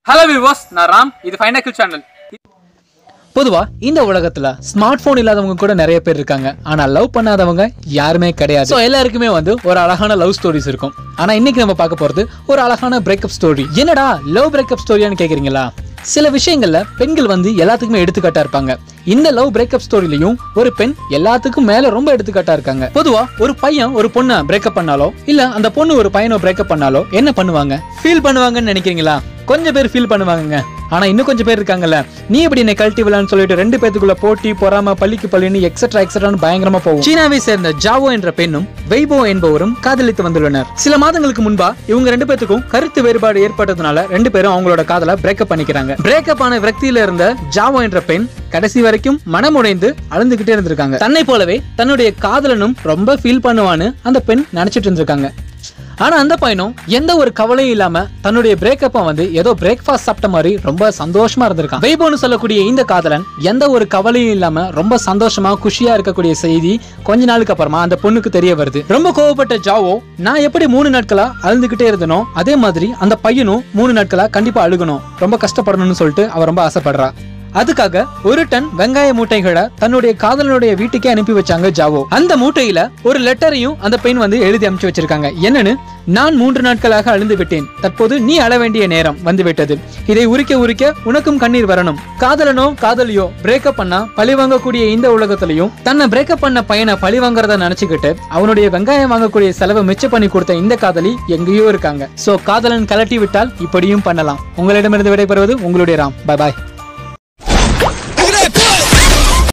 hello விவோஸ் நான் ராம் இது ஃபைனாக்கிள் channel பொதுவா இந்த உலகத்துல ஸ்மார்ட் போன் இல்லாதவங்க கூட நிறைய பேர் இருக்காங்க ஆனா லவ் பண்ணாதவங்க யாருமே கிடையாது So, எல்லாருக்குமே வந்து ஒரு அழகான லவ் ஸ்டோரிஸ் இருக்கும் ஆனா இன்னைக்கு நம்ம பார்க்க போறது ஒரு அழகான பிரேக்கப் ஸ்டோரி என்னடா லவ் பிரேக்கப் ஸ்டோரியான்னு கேக்குறீங்களா சில விஷயங்கள்ல பெண்கள் வந்து எல்லாத்துக்குமே எடுத்துக்காட்டா இருப்பாங்க இந்த லவ் பிரேக்கப் ஸ்டோரிலையும் ஒரு பெண் எல்லாத்துக்கும் மேல ரொம்ப எடுத்துக்காட்டா இருக்காங்க பொதுவா ஒரு பையன் ஒரு பொண்ணை பிரேக்கப் பண்ணாலோ இல்ல அந்த பொண்ணு ஒரு பையனை பிரேக்கப் பண்ணாலோ என்ன பண்ணுவாங்க ஃபீல் பண்ணுவாங்கன்னு நினைக்கிறீங்களா கொஞ்சம் பேர் ஃபீல் பண்ணுவாங்கங்க ஆனா இன்னும் கொஞ்சம் பேர் இருக்காங்கல்ல நீ இப்படி என்னை கழட்டி விழான்னு சொல்லிட்டு ரெண்டு பேத்துக்குள்ள போட்டி பொறாம பள்ளிக்கு பள்ளின்னு எக்ஸட்ரா எக்ஸட்ரான்னு பயங்கரமா போகும் சீனாவை சேர்ந்த ஜாவோ என்ற பெண்ணும் வெய்போ என்பவரும் காதலித்து வந்துள்ளனர் சில மாதங்களுக்கு முன்பா இவங்க ரெண்டு பேத்துக்கும் கருத்து வேறுபாடு ஏற்பட்டதுனால ரெண்டு பேரும் அவங்களோட காதல பிரேக்கப் பண்ணிக்கிறாங்க பிரேக்கப் ஆன விரக்தியில இருந்த ஜாவோ என்ற பெண் கடைசி வரைக்கும் மனமுடைந்து அழுந்துகிட்டே இருந்திருக்காங்க தன்னை போலவே தன்னுடைய காதலனும் ரொம்ப ஃபீல் பண்ணுவான்னு அந்த பெண் நினைச்சிட்டு இருந்திருக்காங்க ஆனா அந்த பையனும் எந்த ஒரு கவலையும் இல்லாம தன்னுடைய பிரேக்கப்பை வந்து ஏதோ பிரேக்ஃபாஸ்ட் சாப்பிட்ட மாதிரி ரொம்ப சந்தோஷமா இருந்திருக்கான் வெய்போன்னு சொல்லக்கூடிய இந்த காதலன் எந்த ஒரு கவலையும் இல்லாம ரொம்ப சந்தோஷமா குஷியா இருக்கக்கூடிய செய்தி கொஞ்ச நாளுக்கு அப்புறமா அந்த பொண்ணுக்கு தெரிய வருது ரொம்ப கோவப்பட்ட ஜாவோ நான் எப்படி மூணு நாட்களா அழுதுகிட்டே இருந்தனோ அதே மாதிரி அந்த பையனும் மூணு நாட்களா கண்டிப்பா அழுகணும் ரொம்ப கஷ்டப்படணும்னு சொல்லிட்டு அவ ரொம்ப ஆசைப்படுறா அதுக்காக ஒரு டன் வெங்காய மூட்டைகளை தன்னுடைய காதலனுடைய வீட்டுக்கே அனுப்பி வச்சாங்க ஜாவோ அந்த மூட்டையில ஒரு லெட்டரையும் அந்த பெண் வந்து எழுதி அனுப்பிச்சு வச்சிருக்காங்க என்னன்னு நான் மூன்று நாட்களாக அழுந்து விட்டேன் தற்போது நீ அழ வேண்டிய நேரம் வந்துவிட்டது இதை உரிக்க உரிக்க உனக்கும் கண்ணீர் வரணும் காதலனோ காதலியோ பிரேக்கப் பண்ணா பழி வாங்கக்கூடிய இந்த உலகத்திலையும் தன்னை பிரேக்கப் பண்ண பையனை பழி வாங்குறத நினைச்சுக்கிட்டு அவனுடைய வெங்காயம் வாங்கக்கூடிய செலவை மிச்சம் பண்ணி கொடுத்த இந்த காதலி எங்கேயோ இருக்காங்க சோ காதலன் கலட்டி விட்டால் இப்படியும் பண்ணலாம் உங்களிடமிருந்து விடைபெறுவது உங்களுடைய ராம் பை பாய்